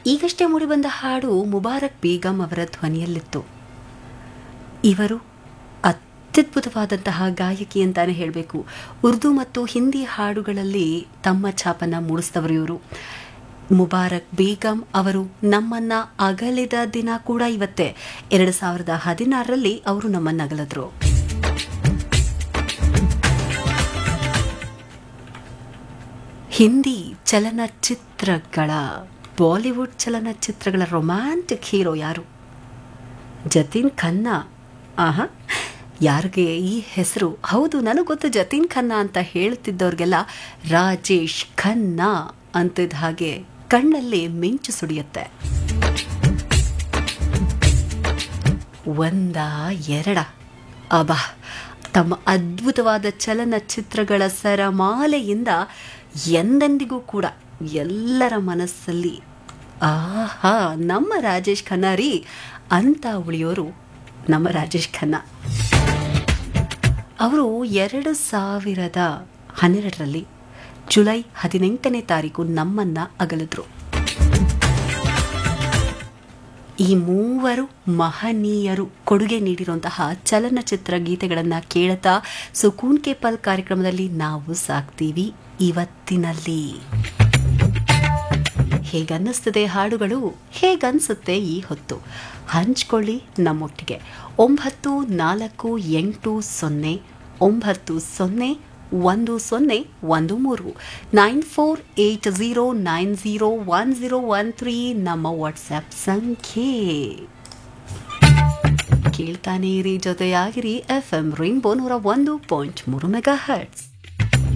ಈಗಷ್ಟೇ ಮೂಡಿಬಂದ ಹಾಡು ಮುಬಾರಕ್ ಬೇಗಂ ಅವರ ಧ್ವನಿಯಲ್ಲಿತ್ತು ಇವರು ಅತ್ಯದ್ಭುತವಾದಂತಹ ಗಾಯಕಿ ಅಂತಾನೆ ಹೇಳಬೇಕು ಉರ್ದು ಮತ್ತು ಹಿಂದಿ ಹಾಡುಗಳಲ್ಲಿ ತಮ್ಮ ಛಾಪನ್ನ ಮೂಡಿಸಿದವರು ಇವರು ಮುಬಾರಕ್ ಬೇಗಂ ಅವರು ನಮ್ಮನ್ನ ಅಗಲಿದ ದಿನ ಕೂಡ ಇವತ್ತೇ ಎರಡು ಸಾವಿರದ ಹದಿನಾರರಲ್ಲಿ ಅವರು ನಮ್ಮನ್ನ ಅಗಲಿದ್ರು ಹಿಂದಿ ಚಲನಚಿತ್ರಗಳ ಬಾಲಿವುಡ್ ಚಲನಚಿತ್ರಗಳ ರೊಮ್ಯಾಂಟಿಕ್ ಹೀರೋ ಯಾರು ಜತೀನ್ ಖನ್ನಾ ಆಹಾ ಯಾರಿಗೆ ಈ ಹೆಸರು ಹೌದು ನನಗೆ ಗೊತ್ತು ಜತೀನ್ ಖನ್ನಾ ಅಂತ ಹೇಳ್ತಿದ್ದವ್ರಿಗೆಲ್ಲ ರಾಜೇಶ್ ಖನ್ನಾ ಅಂತಿದ್ದ ಹಾಗೆ ಕಣ್ಣಲ್ಲಿ ಮಿಂಚು ಸುಡಿಯುತ್ತೆ ಒಂದ ಎರಡ ಅಬಾ ತಮ್ಮ ಅದ್ಭುತವಾದ ಚಲನಚಿತ್ರಗಳ ಸರಮಾಲೆಯಿಂದ ಎಂದೆಂದಿಗೂ ಕೂಡ ಎಲ್ಲರ ಮನಸ್ಸಲ್ಲಿ ಆಹಾ ನಮ್ಮ ರಾಜೇಶ್ ಖನ್ನಾ ರೀ ಅಂತ ಉಳಿಯೋರು ನಮ್ಮ ರಾಜೇಶ್ ಖನ್ನಾ ಅವರು ಎರಡು ಸಾವಿರದ ಹನ್ನೆರಡರಲ್ಲಿ ಜುಲೈ ಹದಿನೆಂಟನೇ ತಾರೀಕು ನಮ್ಮನ್ನ ಅಗಲಿದ್ರು ಈ ಮೂವರು ಮಹನೀಯರು ಕೊಡುಗೆ ನೀಡಿರುವಂತಹ ಚಲನಚಿತ್ರ ಗೀತೆಗಳನ್ನು ಕೇಳುತ್ತಾ ಸುಕೂನ್ ಕೆ ಪಲ್ ಕಾರ್ಯಕ್ರಮದಲ್ಲಿ ನಾವು ಸಾಕ್ತೀವಿ ಇವತ್ತಿನಲ್ಲಿ ಹೇಗನ್ನಿಸ್ತದೆ ಹಾಡುಗಳು ಹೇಗನ್ಸುತ್ತೆ ಈ ಹೊತ್ತು ಹಂಚ್ಕೊಳ್ಳಿ ನಮ್ಮೊಟ್ಟಿಗೆ ಒಂಬತ್ತು ನಾಲ್ಕು ಎಂಟು ಸೊನ್ನೆ ಒಂಬತ್ತು ಸೊನ್ನೆ ಒಂದು ಸೊನ್ನೆ ಒಂದು ಮೂರು nine four eight zero nine zero one zero one three ನಮ್ಮ ವಾಟ್ಸ್ಆ್ಯಪ್ ಸಂಖ್ಯೆ ಕೇಳ್ತಾನೆ ಇರಿ ಜೊತೆಯಾಗಿರಿ ಎಫ್ ಎಂ ರೈನ್ಬೋ ನೂರ ಒಂದು ಪಾಯಿಂಟ್ ಮೂರು ಮೆಗಾ ಹರ್ಟ್ಸ್